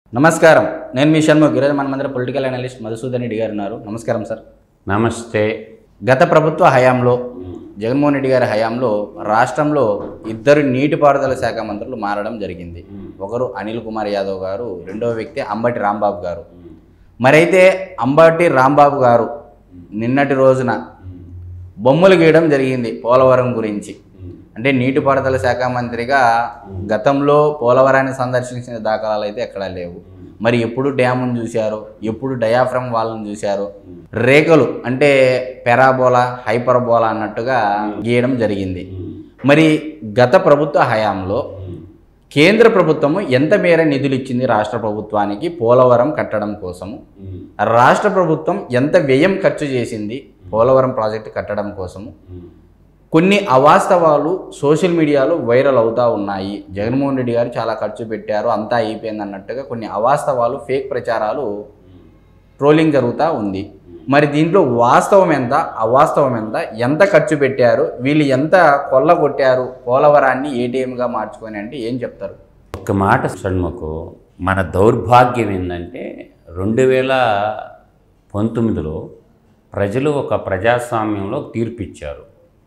నమస్కారం నేను మీ షణ్ముఖ్ ఈరోజు మన మందిర పొలిటికల్ అనలిస్ట్ మధుసూదన్ రెడ్డి గారు ఉన్నారు నమస్కారం సార్ నమస్తే గత ప్రభుత్వ హయాంలో జగన్మోహన్ రెడ్డి గారి హయాంలో రాష్ట్రంలో ఇద్దరు నీటిపారుదల శాఖ మంత్రులు మారడం జరిగింది ఒకరు అనిల్ కుమార్ యాదవ్ గారు రెండవ వ్యక్తి అంబటి రాంబాబు గారు మరైతే అంబటి రాంబాబు గారు నిన్నటి రోజున బొమ్మలు గీయడం జరిగింది పోలవరం గురించి అంటే నీటిపారుదల శాఖ మంత్రిగా గతంలో పోలవరాన్ని సందర్శించిన దాఖలాలు అయితే ఎక్కడా లేవు మరి ఎప్పుడు డ్యామును చూశారు ఎప్పుడు డయాఫ్రమ్ వాళ్ళని చూశారు రేఖలు అంటే పెరాబోలా హైపర్బోలా అన్నట్టుగా గీయడం జరిగింది మరి గత ప్రభుత్వ హయాంలో కేంద్ర ప్రభుత్వము ఎంత మేర నిధులు ఇచ్చింది రాష్ట్ర ప్రభుత్వానికి పోలవరం కట్టడం కోసము రాష్ట్ర ప్రభుత్వం ఎంత వ్యయం ఖర్చు చేసింది పోలవరం ప్రాజెక్టు కట్టడం కోసము కొన్ని అవాస్తవాలు సోషల్ మీడియాలో వైరల్ అవుతూ ఉన్నాయి జగన్మోహన్ రెడ్డి గారు చాలా ఖర్చు పెట్టారు అంతా అయిపోయింది అన్నట్టుగా కొన్ని అవాస్తవాలు ఫేక్ ప్రచారాలు ట్రోలింగ్ జరుగుతూ ఉంది మరి దీంట్లో వాస్తవం ఎంత అవాస్తవం ఎంత ఎంత ఖర్చు పెట్టారు వీళ్ళు ఎంత కొల్లగొట్టారు పోలవరాన్ని ఏటీఎంగా మార్చుకొని అంటే ఏం చెప్తారు ఒక మాట షణ్ముకు మన దౌర్భాగ్యం ఏంటంటే రెండు వేల పంతొమ్మిదిలో ప్రజలు ఒక ప్రజాస్వామ్యంలో తీర్పిచ్చారు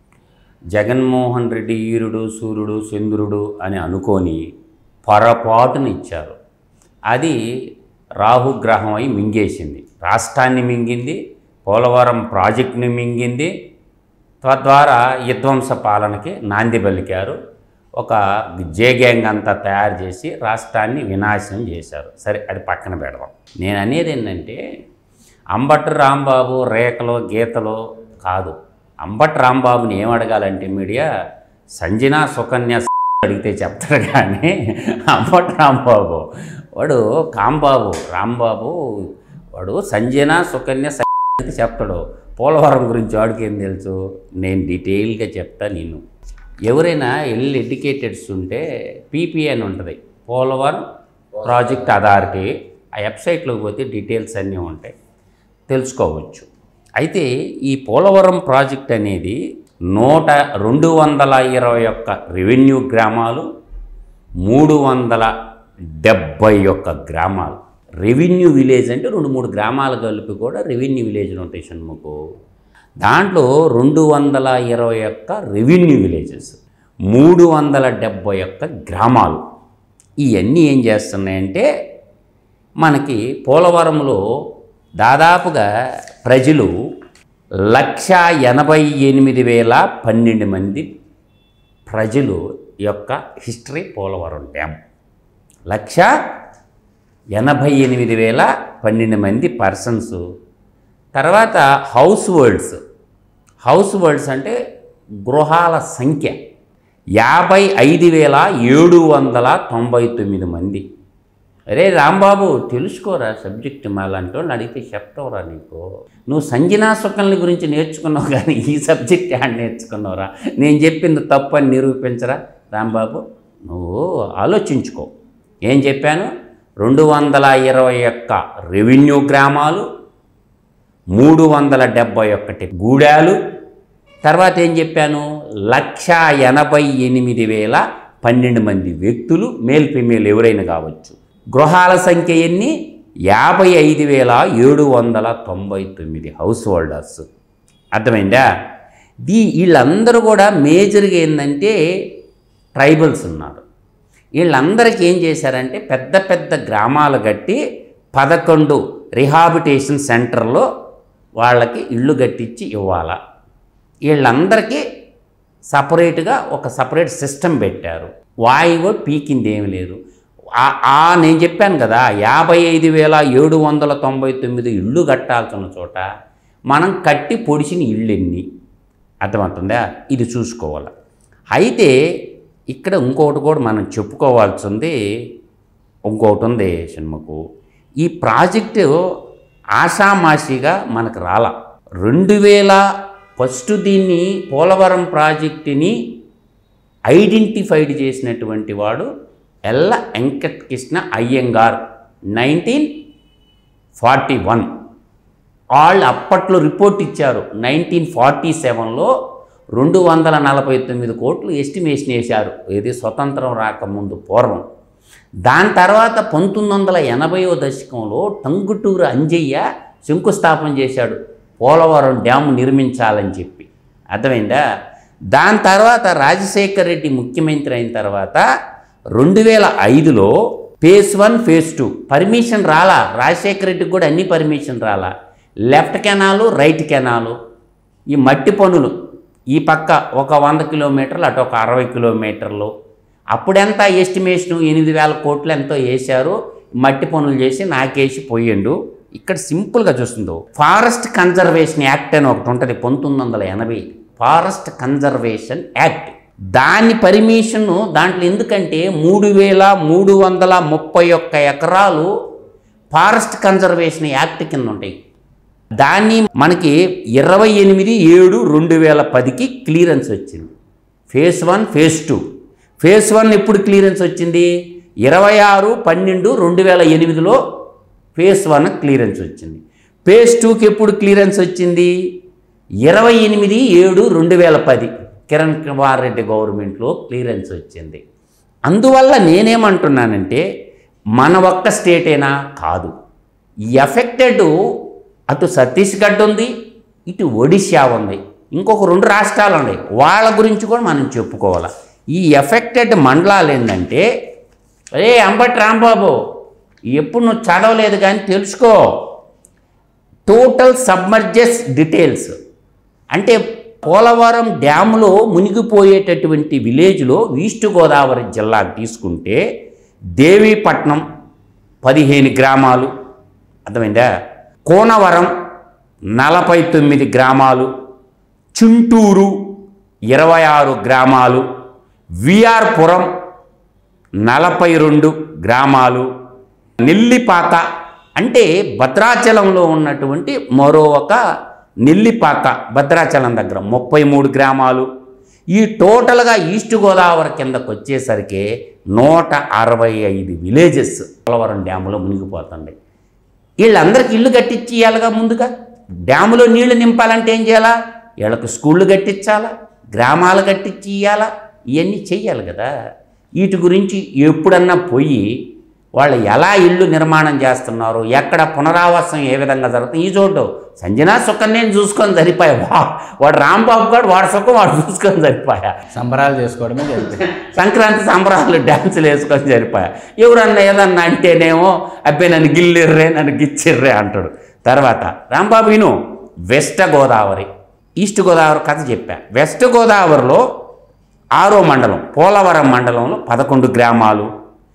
జగన్మోహన్ రెడ్డి ఈరుడు సూర్యుడు చంద్రుడు అని అనుకొని పొరపాటును ఇచ్చారు అది రాహుగ్రహం అయి మింగేసింది రాష్ట్రాన్ని మింగింది పోలవరం ప్రాజెక్టుని మింగింది తద్వారా విధ్వంస పాలనకి నాంది పలికారు ఒక జే గ్యాంగ్ అంతా తయారు చేసి రాష్ట్రాన్ని వినాశనం చేశారు సరే అది పక్కన పెడదాం నేను అనేది ఏంటంటే అంబట్ రాంబాబు రేఖలో గీతలో కాదు అంబట్ రాంబాబుని ఏం అడగాలంటే మీడియా సంజన సుకన్య అడిగితే చెప్తాడు కానీ అంబట్ రాంబాబు వాడు కాంబాబు రాంబాబు వాడు సంజన సుకన్య అయితే చెప్తాడు పోలవరం గురించి వాడికి ఏం తెలుసు నేను డీటెయిల్గా చెప్తా నేను ఎవరైనా ఎల్ ఎడ్యుకేటెడ్స్ ఉంటే పీపీ అని ఉంటుంది పోలవరం ప్రాజెక్ట్ అథారిటీ ఆ వెబ్సైట్లోకి పోతే డీటెయిల్స్ అన్నీ ఉంటాయి తెలుసుకోవచ్చు అయితే ఈ పోలవరం ప్రాజెక్ట్ అనేది నూట రెండు వందల ఇరవై ఒక్క రెవెన్యూ గ్రామాలు మూడు వందల డెబ్బై ఒక్క గ్రామాలు రెవెన్యూ విలేజ్ అంటే రెండు మూడు గ్రామాలు కలిపి కూడా రెవెన్యూ విలేజ్లు ఉంటాయి షణ్ముకు దాంట్లో రెండు వందల ఇరవై ఒక్క రెవెన్యూ విలేజెస్ మూడు వందల డెబ్బై ఒక్క గ్రామాలు ఇవన్నీ ఏం చేస్తున్నాయంటే మనకి పోలవరంలో దాదాపుగా ప్రజలు లక్ష ఎనభై ఎనిమిది వేల పన్నెండు మంది ప్రజలు యొక్క హిస్టరీ పోలవరం డ్యామ్ లక్ష ఎనభై ఎనిమిది వేల పన్నెండు మంది పర్సన్స్ తర్వాత హౌస్ హోల్డ్స్ హౌస్ హోల్డ్స్ అంటే గృహాల సంఖ్య యాభై ఐదు వేల ఏడు వందల తొంభై తొమ్మిది మంది అరే రాంబాబు తెలుసుకోరా సబ్జెక్ట్ మాలాంటి వాళ్ళు అడిగితే చెప్తావురా నీకు నువ్వు సంజనా సుఖంల గురించి నేర్చుకున్నావు కానీ ఈ సబ్జెక్ట్ యాడ్ నేర్చుకున్నావురా నేను చెప్పింది తప్పు అని నిరూపించరా రాంబాబు నువ్వు ఆలోచించుకో ఏం చెప్పాను రెండు వందల ఇరవై ఒక్క రెవెన్యూ గ్రామాలు మూడు వందల డెబ్బై ఒకటి గూడాలు తర్వాత ఏం చెప్పాను లక్ష ఎనభై ఎనిమిది వేల పన్నెండు మంది వ్యక్తులు మేల్ ఫిమేల్ ఎవరైనా కావచ్చు గృహాల సంఖ్య ఎన్ని యాభై ఐదు వేల ఏడు వందల తొంభై తొమ్మిది హౌస్ హోల్డర్స్ అర్థమైందా దీ వీళ్ళందరూ కూడా మేజర్గా ఏంటంటే ట్రైబల్స్ ఉన్నారు వీళ్ళందరికీ ఏం చేశారంటే పెద్ద పెద్ద గ్రామాలు కట్టి పదకొండు రిహాబిటేషన్ సెంటర్లో వాళ్ళకి ఇళ్ళు కట్టించి ఇవ్వాలా వీళ్ళందరికీ సపరేట్గా ఒక సపరేట్ సిస్టమ్ పెట్టారు వాయువు పీకింది ఏమి లేదు ఆ- ఆ నేను చెప్పాను కదా యాభై ఐదు వేల ఏడు వందల తొంభై తొమ్మిది ఇళ్ళు కట్టాల్సిన చోట మనం కట్టి పొడిచిన ఇళ్ళు ఎన్ని అర్థమవుతుందా ఇది చూసుకోవాలి అయితే ఇక్కడ ఇంకొకటి కూడా మనం చెప్పుకోవాల్సింది ఇంకొకటి ఉంది సినిమాకు ఈ ప్రాజెక్టు ఆషామాషిగా మనకు రాల రెండు వేల ఫస్ట్ దీన్ని పోలవరం ప్రాజెక్టుని ఐడెంటిఫైడ్ చేసినటువంటి వాడు ఎల్ల Venkat Krishna Iyengar nineteen forty one వాళ్ళు అప్పట్లో రిపోర్ట్ ఇచ్చారు నైన్టీన్ ఫార్టీ సెవెన్లో రెండు వందల నలభై తొమ్మిది కోట్లు ఎస్టిమేషన్ వేశారు ఇది స్వతంత్రం రాకముందు పూర్వం దాని తర్వాత పంతొమ్మిది వందల ఎనభైవ దశకంలో టంగుటూరు అంజయ్య శంకుస్థాపన చేశాడు పోలవరం డ్యాము నిర్మించాలని చెప్పి అర్థమైందా దాని తర్వాత రాజశేఖర్ రెడ్డి ముఖ్యమంత్రి అయిన తర్వాత రెండు వేల ఐదులో phase one phase two permission రాలా రాజశేఖర రెడ్డికి కూడా అన్ని పర్మిషన్ రాలా లెఫ్ట్ కెనాలు రైట్ కెనాలు ఈ మట్టి పనులు ఈ పక్క ఒక వంద కిలోమీటర్లు అటు ఒక అరవై కిలోమీటర్లు అప్పుడెంత ఎస్టిమేషన్ ఎనిమిది వేల కోట్లు ఎంతో వేశారు మట్టి పనులు చేసి నాకేసి పోయిండు ఇక్కడ సింపుల్గా చూస్తుందో ఫారెస్ట్ కన్జర్వేషన్ యాక్ట్ అని ఒకటి ఉంటుంది పంతొమ్మిది వందల ఎనభై ఫారెస్ట్ కన్జర్వేషన్ యాక్ట్ దాని పర్మిషన్ దాంట్లో ఎందుకంటే మూడు వేల మూడు వందల ముప్పై ఒక్క ఎకరాలు ఫారెస్ట్ కన్జర్వేషన్ యాక్ట్ కింద ఉంటాయి దాన్ని మనకి ఇరవై ఎనిమిది ఏడు రెండు వేల పదికి క్లియరెన్స్ వచ్చింది phase one phase two phase one ఎప్పుడు క్లియరెన్స్ వచ్చింది ఇరవై ఆరు పన్నెండు రెండు వేల ఎనిమిదిలో ఫేజ్ వన్ క్లియరెన్స్ వచ్చింది ఫేజ్ టూకి ఎప్పుడు క్లియరెన్స్ వచ్చింది ఇరవై ఎనిమిది ఏడు రెండు వేల పది కిరణ్ కుమార్ రెడ్డి గవర్నమెంట్లో క్లియరెన్స్ వచ్చింది అందువల్ల నేనేమంటున్నానంటే మన ఒక్క స్టేటేనా కాదు ఈ ఎఫెక్టెడ్ అటు ఛత్తీస్గఢ్ ఉంది ఇటు ఒడిశా ఉంది ఇంకొక రెండు రాష్ట్రాలు ఉన్నాయి వాళ్ళ గురించి కూడా మనం చెప్పుకోవాలి ఈ ఎఫెక్టెడ్ మండలాలు ఏంటంటే రే అంబటి రాంబాబు ఎప్పుడు నువ్వు చదవలేదు కానీ తెలుసుకో టోటల్ సబ్మర్జెస్ డీటెయిల్స్ అంటే పోలవరం డ్యాములో మునిగిపోయేటటువంటి విలేజ్లో ఈస్ట్ గోదావరి జిల్లాకు తీసుకుంటే దేవీపట్నం పదిహేను గ్రామాలు అర్థమైందా కోనవరం నలభై తొమ్మిది గ్రామాలు చుంటూరు ఇరవై ఆరు గ్రామాలు విఆర్పురం నలభై రెండు గ్రామాలు నెల్లిపాక అంటే భద్రాచలంలో ఉన్నటువంటి మరో ఒక నెల్లిపాక భద్రాచలం దగ్గర ముప్పై మూడు గ్రామాలు ఈ టోటల్గా ఈస్ట్ గోదావరి కిందకు వచ్చేసరికి నూట అరవై ఐదు విలేజెస్ పోలవరం డ్యాములో మునిగిపోతుంది వీళ్ళందరికీ ఇల్లు కట్టించి ఇవ్వాలిగా ముందుగా డ్యాములో నీళ్లు నింపాలంటే ఏం చేయాలా వీళ్ళకి స్కూళ్ళు కట్టించాలా గ్రామాలు కట్టించి ఇవ్వాలా ఇవన్నీ చెయ్యాలి కదా వీటి గురించి ఎప్పుడన్నా పోయి వాళ్ళు ఎలా ఇల్లు నిర్మాణం చేస్తున్నారు ఎక్కడ పునరావాసం ఏ విధంగా జరుగుతుంది ఈ చోటు సంజనా సుఖం నేను చూసుకొని సరిపోయా వా వాడు రాంబాబు గారు వాడు సుఖం వాడు చూసుకొని సరిపోయా సంబరాలు చేసుకోవడమే జరుగుతుంది సంక్రాంతి సంబరాలు డ్యాన్సులు వేసుకొని సరిపోయా ఎవరన్నా ఏదన్నా అంటేనేమో అబ్బాయి నన్ను గిల్లిర్రే నన్ను గిచ్చిర్రే అంటాడు తర్వాత రాంబాబు విను వెస్ట్ గోదావరి ఈస్ట్ గోదావరి కథ చెప్పా వెస్ట్ గోదావరిలో ఆరో మండలం పోలవరం మండలంలో పదకొండు గ్రామాలు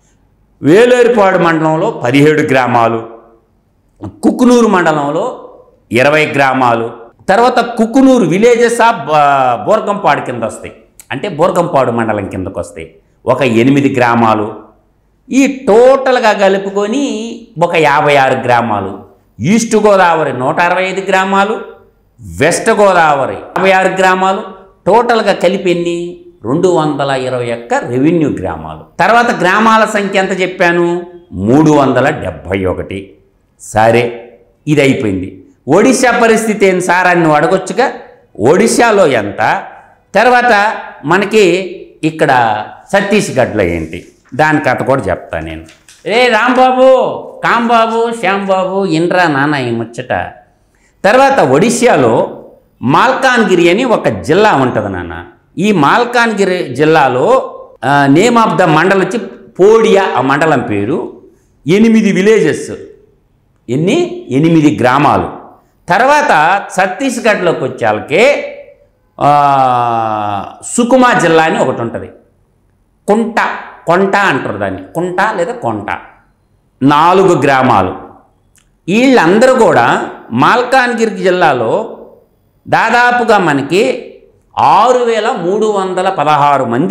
వేలేరుపాడు మండలంలో పదిహేడు గ్రామాలు కుక్కునూరు మండలంలో ఇరవై గ్రామాలు తర్వాత కుక్కునూరు విలేజెస్ ఆఫ్ బా- బోర్గంపాడు కింద వస్తాయి అంటే బోర్గంపాడు మండలం కిందకు వస్తాయి ఒక ఎనిమిది గ్రామాలు ఈ టోటల్గా కలుపుకొని ఒక యాభై ఆరు గ్రామాలు ఈస్ట్ గోదావరి నూట అరవై ఐదు గ్రామాలు వెస్ట్ గోదావరి యాభై ఆరు గ్రామాలు టోటల్గా కలిపి ఎన్ని రెండు వందల ఇరవై ఒక్క రెవెన్యూ గ్రామాలు తర్వాత గ్రామాల సంఖ్య ఎంత చెప్పాను మూడు వందల డెబ్భై ఒకటి సరే ఇది అయిపోయింది ఒడిశా పరిస్థితి ఏం సార్ అని నువ్వు అడగొచ్చుగా ఒడిశాలో ఎంత తర్వాత మనకి ఇక్కడ ఛత్తీస్గఢ్లో ఏంటి దాని కథ కూడా చెప్తా నేను ఏ రాంబాబు కాంబాబు శ్యాంబాబు ఇంద్రా నాన్న ఈ ముచ్చట తర్వాత ఒడిశాలో మాల్కాన్గిరి అని ఒక జిల్లా ఉంటుంది నాన్న ఈ మాల్కాన్గిరి జిల్లాలో నేమ్ ఆఫ్ ద మండలం వచ్చి పోడియా ఆ మండలం పేరు ఎనిమిది విలేజెస్ ఎన్ని ఎనిమిది గ్రామాలు తర్వాత ఛత్తీస్గఢ్లోకి వచ్చాకే సుకుమా జిల్లా అని ఒకటి ఉంటుంది కుంట కొంట అంటారు దాన్ని కుంట లేదా కొంట నాలుగు గ్రామాలు వీళ్ళందరూ కూడా మాల్కాన్గిరి జిల్లాలో దాదాపుగా మనకి ఆరు వేల మూడు వందల పదహారు మంది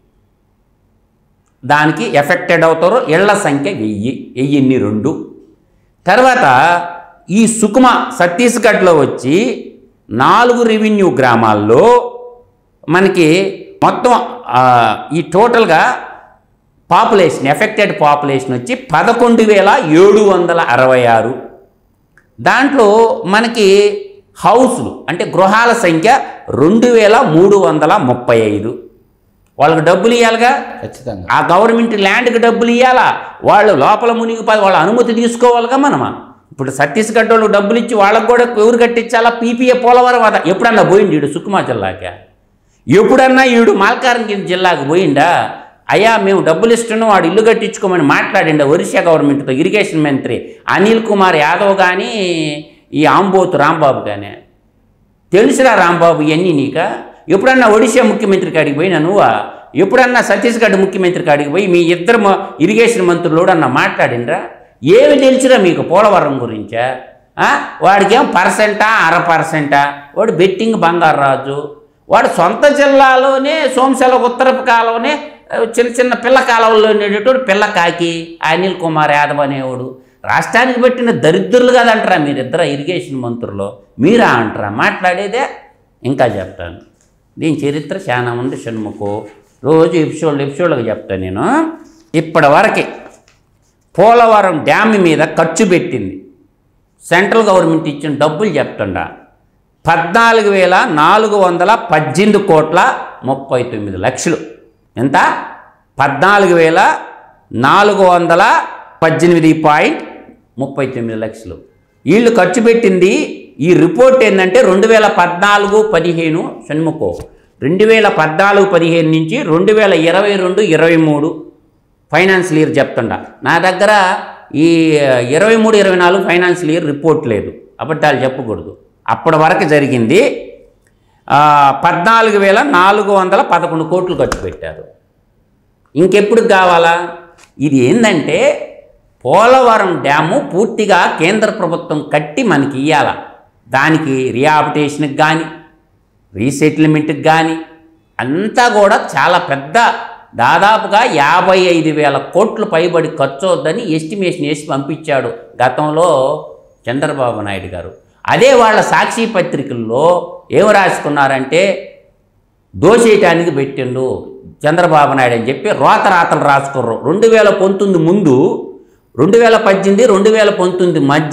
దానికి ఎఫెక్టెడ్ అవుతారు ఇళ్ల సంఖ్య వెయ్యి వెయ్యిన్ని రెండు తర్వాత ఈ సుకుమ ఛత్తీస్గఢ్లో వచ్చి నాలుగు రెవెన్యూ గ్రామాల్లో మనకి మొత్తం ఆ, ఈ టోటల్గా పాపులేషన్ ఎఫెక్టెడ్ పాపులేషన్ వచ్చి పదకొండు వేల ఏడు వందల అరవై ఆరు దాంట్లో మనకి హౌస్లు అంటే గృహాల సంఖ్య రెండు వేల మూడు వందల ముప్పై ఐదు వాళ్ళకి డబ్బులు ఇవ్వాలిగా ఖచ్చితంగా ఆ గవర్నమెంట్ ల్యాండ్కి డబ్బులు ఇవ్వాలా వాళ్ళు లోపల మునిగిపోయి వాళ్ళ అనుమతి తీసుకోవాలిగా మనమా ఇప్పుడు ఛత్తీస్గఢ్ వాళ్ళకి డబ్బులు ఇచ్చి వాళ్ళకి కూడా ఎవరు కట్టించాలా పీపీఏ పోలవరం అదా ఎప్పుడన్నా పోయింది ఈడు సుకుమా జిల్లాకి ఎప్పుడన్నా ఈడు మాల్కారం జిల్లాకు పోయిండా అయ్యా మేము డబ్బులు ఇస్తున్నాం వాడు ఇల్లు కట్టించుకోమని మాట్లాడిండా ఒరిస్సా గవర్నమెంట్తో ఇరిగేషన్ మంత్రి అనిల్ కుమార్ యాదవ్ కానీ ఈ ఆంబోతు రాంబాబు కానీ తెలుసురా రాంబాబు ఇవన్నీ నీక ఎప్పుడన్నా ఒడిశా ముఖ్యమంత్రి కాడికి పోయినా నువ్వా ఎప్పుడన్నా ఛత్తీస్గఢ్ ముఖ్యమంత్రి కాడికి పోయి మీ ఇద్దరు మ- ఇరిగేషన్ మంత్రులు కూడా అన్న మాట్లాడినరా ఏమి తెలుసురా మీకు పోలవరం గురించా ఆ? వాడికేం పర్సెంటా అర పర్సెంటా వాడు బెట్టింగ్ బంగారాజు వాడు సొంత జిల్లాలోనే సోమశల ఉత్తరపు కాలంలోనే ఆ, చిన్న చిన్న పిల్ల కాలంలో ఉండేటోడు పిల్ల కాకి అనిల్ కుమార్ యాదవ్ అనేవాడు రాష్ట్రానికి పెట్టిన దరిద్రులు కదంటారా మీరిద్దరు ఇరిగేషన్ మంత్రులు మీరా అంటారా మాట్లాడేదే ఇంకా చెప్తాను దీని చరిత్ర చాలా ఉంది షణ్ముఖు రోజు ఎపిసోడ్ ఎపిసోడ్లకు చెప్తాను నేను ఇప్పటి వరకు పోలవరం డ్యామ్ మీద ఖర్చు పెట్టింది సెంట్రల్ గవర్నమెంట్ ఇచ్చిన డబ్బులు చెప్తుండా పద్నాలుగు వేల నాలుగు వందల పద్దెనిమిది కోట్ల ముప్పై తొమ్మిది లక్షలు ఎంత పద్నాలుగు వేల నాలుగు వందల పద్దెనిమిది పాయింట్ ముప్పై తొమ్మిది లక్షలు వీళ్ళు ఖర్చు పెట్టింది ఈ రిపోర్ట్ ఏంటంటే రెండు వేల పద్నాలుగు పదిహేను షణ్ముఖో రెండు వేల పద్నాలుగు పదిహేను నుంచి రెండు వేల ఇరవై రెండు ఇరవై మూడు ఫైనాన్షియల్ ఇయర్ చెప్తుండా నా దగ్గర ఈ ఇరవై మూడు ఇరవై నాలుగు ఫైనాన్షియల్ ఇయర్ రిపోర్ట్ లేదు అబద్ధాలు చెప్పకూడదు అప్పటి వరకు జరిగింది ఆ, పద్నాలుగు వేల నాలుగు వందల పదకొండు కోట్లు ఖర్చు పెట్టారు ఇంకెప్పుడు కావాలా ఇది ఏంటంటే పోలవరం డ్యాము పూర్తిగా కేంద్ర ప్రభుత్వం కట్టి మనకి ఇవ్వాల దానికి రిహాబిటేషన్కి కానీ రీసెటిల్మెంట్కి కానీ అంతా కూడా చాలా పెద్ద దాదాపుగా యాభై ఐదు వేల కోట్లు పైబడి ఖర్చు అవుద్దని ఎస్టిమేషన్ వేసి పంపించాడు గతంలో చంద్రబాబు నాయుడు గారు అదే వాళ్ళ సాక్షి పత్రికల్లో ఏం రాసుకున్నారంటే దోసేయటానికి పెట్టిండు చంద్రబాబు నాయుడు అని చెప్పి రోత రాతలు రాసుకుర్రు రెండు వేల పంతొమ్మిది ముందు రెండు వేల పద్దెనిమిది రెండు వేల పంతొమ్మిది మధ్య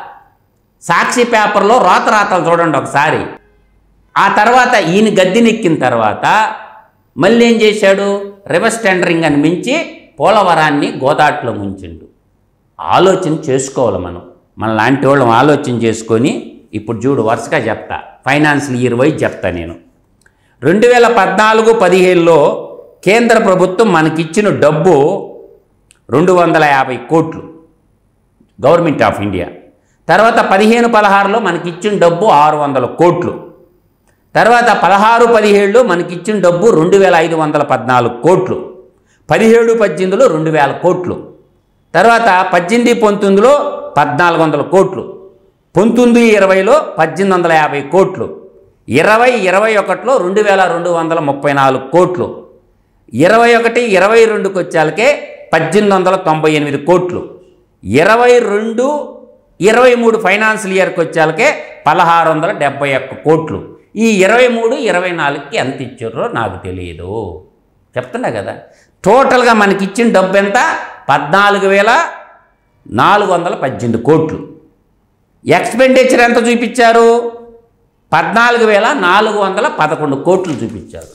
సాక్షి పేపర్లో రోత రాతలు చూడండి ఒకసారి ఆ తర్వాత ఈయన గద్దెనెక్కిన తర్వాత మళ్ళీ ఏం చేశాడు రివర్స్ టెండరింగ్ అని మించి పోలవరాన్ని గోదాట్లో ముంచిండు ఆలోచన చేసుకోవాలి మనం మన లాంటి వాళ్ళం ఆలోచన చేసుకొని ఇప్పుడు చూడు వరుసగా చెప్తా ఫైనాన్షియల్ ఇయర్ వైజ్ చెప్తా నేను రెండు వేల పద్నాలుగు పదిహేనులో కేంద్ర ప్రభుత్వం మనకిచ్చిన డబ్బు రెండు వందల యాభై కోట్లు గవర్నమెంట్ ఆఫ్ ఇండియా తర్వాత పదిహేను పదహారులో మనకిచ్చిన డబ్బు ఆరు వందల కోట్లు తర్వాత పదహారు పదిహేడులో మనకిచ్చిన డబ్బు రెండు వేల ఐదు వందల పద్నాలుగు కోట్లు పదిహేడు పద్దెనిమిదిలో రెండు వేల కోట్లు తర్వాత పద్దెనిమిది పంతొమ్మిదిలో పద్నాలుగు వందల కోట్లు పంతొమ్మిది ఇరవైలో పద్దెనిమిది వందల యాభై కోట్లు ఇరవై ఇరవై ఒకటిలో రెండు వేల రెండు వందల ముప్పై నాలుగు కోట్లు ఇరవై ఒకటి ఇరవై రెండుకి వచ్చాలకే పద్దెనిమిది వందల తొంభై ఎనిమిది కోట్లు ఇరవై రెండు ఇరవై మూడు ఫైనాన్షియల్ ఇయర్కి వచ్చాలకే పదహారు వందల డెబ్బై ఒక్క కోట్లు ఈ ఇరవై మూడు ఇరవై నాలుగుకి ఎంత ఇచ్చారో నాకు తెలియదు చెప్తున్నా కదా టోటల్గా మనకి ఇచ్చిన డబ్బు ఎంత పద్నాలుగు వేల నాలుగు వందల పద్దెనిమిది కోట్లు ఎక్స్పెండిచర్ ఎంత చూపించారు పద్నాలుగు వేల నాలుగు వందల పదకొండు కోట్లు చూపించారు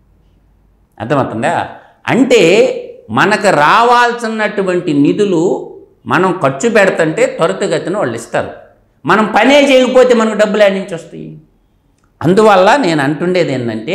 అర్థమవుతుందా అంటే మనకు రావాల్సినటువంటి నిధులు మనం ఖర్చు పెడుతుంటే త్వరితగతిన వాళ్ళు ఇస్తారు మనం పనే చేయకపోతే మనకు డబ్బులు ఎక్కడి నుంచి వస్తాయి అందువల్ల నేను అంటుండేది ఏంటంటే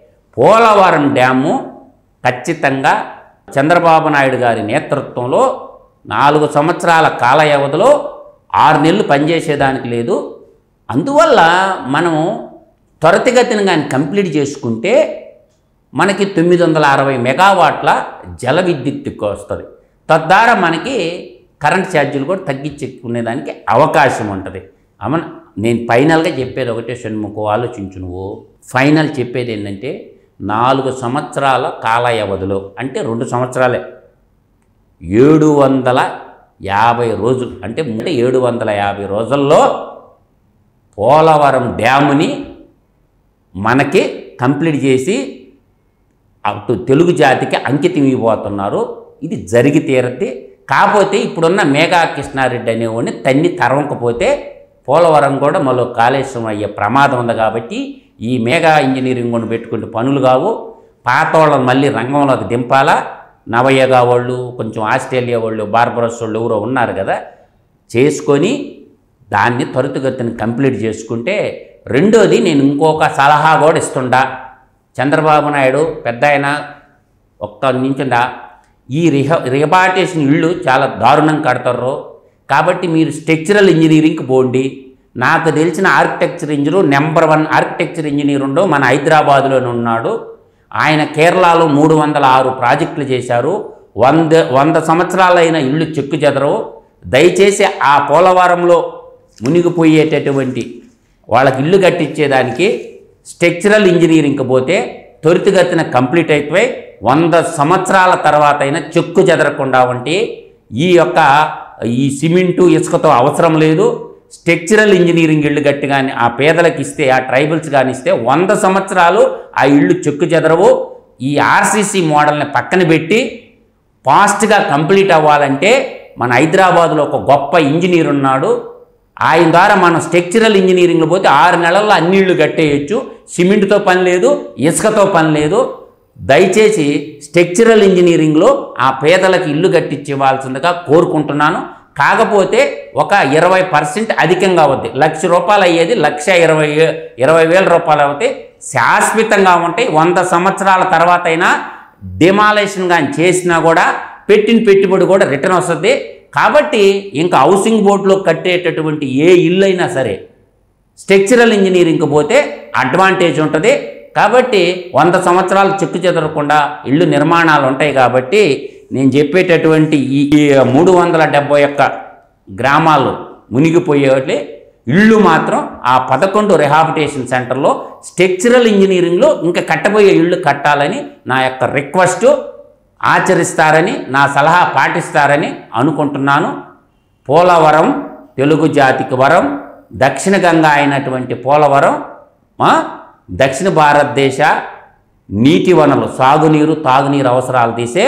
పోలవరం డ్యాము ఖచ్చితంగా చంద్రబాబు నాయుడు గారి నేతృత్వంలో నాలుగు సంవత్సరాల కాల వ్యవధిలో ఆరు నెలలు పనిచేసేదానికి లేదు అందువల్ల మనం త్వరితగతిన కానీ కంప్లీట్ చేసుకుంటే మనకి తొమ్మిది వందల అరవై మెగావాట్ల జల విద్యుత్తుకు వస్తుంది తద్వారా మనకి కరెంట్ ఛార్జీలు కూడా తగ్గించుకునేదానికి అవకాశం ఉంటుంది అమన నేను ఫైనల్గా చెప్పేది ఒకటే షణ్ముఖం ఆలోచించు నువ్వు ఫైనల్ చెప్పేది ఏంటంటే నాలుగు సంవత్సరాల కాల వ్యవధిలో అంటే రెండు సంవత్సరాలే ఏడు వందల యాభై రోజులు అంటే అంటే ఏడు వందల యాభై రోజుల్లో పోలవరం డ్యాముని మనకి కంప్లీట్ చేసి అటు తెలుగు జాతికి అంకితం ఇవ్వబోతున్నారు ఇది జరిగి తీరద్ది కాకపోతే ఇప్పుడున్న మేఘా కృష్ణారెడ్డి అనేవాడిని తన్ని తరవకపోతే పోలవరం కూడా మరో కాళేశ్వరం అయ్యే ప్రమాదం ఉంది కాబట్టి ఈ మేఘా ఇంజనీరింగ్ కొని పెట్టుకుంటే పనులు కావు పాత వాళ్ళని మళ్ళీ రంగంలోకి దింపాలా నవయగా వాళ్ళు కొంచెం ఆస్ట్రేలియా వాళ్ళు బార్బరస్ వాళ్ళు ఎవరో ఉన్నారు కదా చేసుకొని దాన్ని త్వరితగతిన కంప్లీట్ చేసుకుంటే రెండోది నేను ఇంకొక సలహా కూడా ఇస్తుండా చంద్రబాబు నాయుడు పెద్ద ఆయన ఒక్క నించుండా ఈ రిహ రిహబాటేషన్ ఇళ్ళు చాలా దారుణం కడతారు కాబట్టి మీరు స్ట్రక్చరల్ ఇంజనీరింగ్కి పోండి నాకు తెలిసిన architecture engineer number one architecture engineer ఉండో మన హైదరాబాద్లోనే ఉన్నాడు ఆయన కేరళలో మూడు వందల ఆరు ప్రాజెక్టులు చేశారు వంద వంద సంవత్సరాలైన ఇళ్ళు చెక్కు చెదరవు దయచేసి ఆ పోలవరంలో మునిగిపోయేటటువంటి వాళ్ళకి ఇల్లు కట్టించేదానికి స్ట్రక్చరల్ ఇంజనీరింగ్కి పోతే త్వరితగతిన కంప్లీట్ అయిపోయి వంద సంవత్సరాల తర్వాత అయినా చెక్కు చెదరకుండా ఉంటే ఈ యొక్క ఈ సిమెంటు ఇసుకతో అవసరం లేదు స్ట్రక్చరల్ ఇంజనీరింగ్ ఇళ్ళు గట్టి కానీ ఆ పేదలకు ఇస్తే ఆ ట్రైబల్స్ కానీ ఇస్తే వంద సంవత్సరాలు ఆ ఇళ్ళు చెక్కు చెదరవు ఈ ఆర్సీసీ మోడల్ని పక్కన పెట్టి ఫాస్ట్గా కంప్లీట్ అవ్వాలంటే మన హైదరాబాద్లో ఒక గొప్ప ఇంజనీర్ ఉన్నాడు ఆయన ద్వారా మనం స్ట్రక్చరల్ ఇంజనీరింగ్లో పోతే ఆరు నెలల్లో అన్ని ఇళ్ళు కట్టేయచ్చు సిమెంట్తో పని లేదు ఇసుకతో పని లేదు దయచేసి స్ట్రక్చరల్ ఇంజనీరింగ్లో ఆ పేదలకు ఇల్లు కట్టించివ్వాల్సిందిగా కోరుకుంటున్నాను కాకపోతే ఒక ఇరవై పర్సెంట్ అధికంగా అవుద్ది లక్ష రూపాయలు అయ్యేది లక్ష ఇరవై ఏ- ఇరవై వేల రూపాయలు అవుతాయి శాశ్వతంగా ఉంటాయి వంద సంవత్సరాల తర్వాత అయినా డిమాలేషన్ కానీ చేసినా కూడా పెట్టిన పెట్టుబడి కూడా రిటర్న్ వస్తుంది కాబట్టి ఇంకా హౌసింగ్ బోర్డులో కట్టేటటువంటి ఏ ఇల్లు అయినా సరే స్ట్రక్చరల్ ఇంజనీరింగ్కి పోతే అడ్వాంటేజ్ ఉంటుంది కాబట్టి వంద సంవత్సరాలు చెక్కు చెదరకుండా ఇళ్ళు నిర్మాణాలు ఉంటాయి కాబట్టి నేను చెప్పేటటువంటి ఈ ఈ మూడు వందల డెబ్బై ఒక్క గ్రామాలు మునిగిపోయేటి ఇళ్ళు మాత్రం ఆ పదకొండు రిహాబిటేషన్ సెంటర్లో స్ట్రక్చరల్ ఇంజనీరింగ్లో ఇంకా కట్టబోయే ఇళ్ళు కట్టాలని నా యొక్క రిక్వెస్ట్ ఆచరిస్తారని నా సలహా పాటిస్తారని అనుకుంటున్నాను పోలవరం తెలుగు జాతికి వరం దక్షిణ గంగా అయినటువంటి పోలవరం ఆ, దక్షిణ భారతదేశ నీటి వనరులు సాగునీరు తాగునీరు అవసరాలు తీసే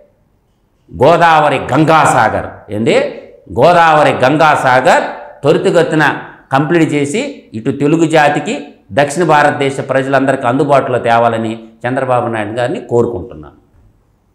గోదావరి గంగాసాగర్ ఏంది గోదావరి గంగాసాగర్ త్వరితగతిన కంప్లీట్ చేసి ఇటు తెలుగు జాతికి దక్షిణ భారతదేశ ప్రజలందరికీ అందుబాటులో తేవాలని చంద్రబాబు నాయుడు గారిని కోరుకుంటున్నాను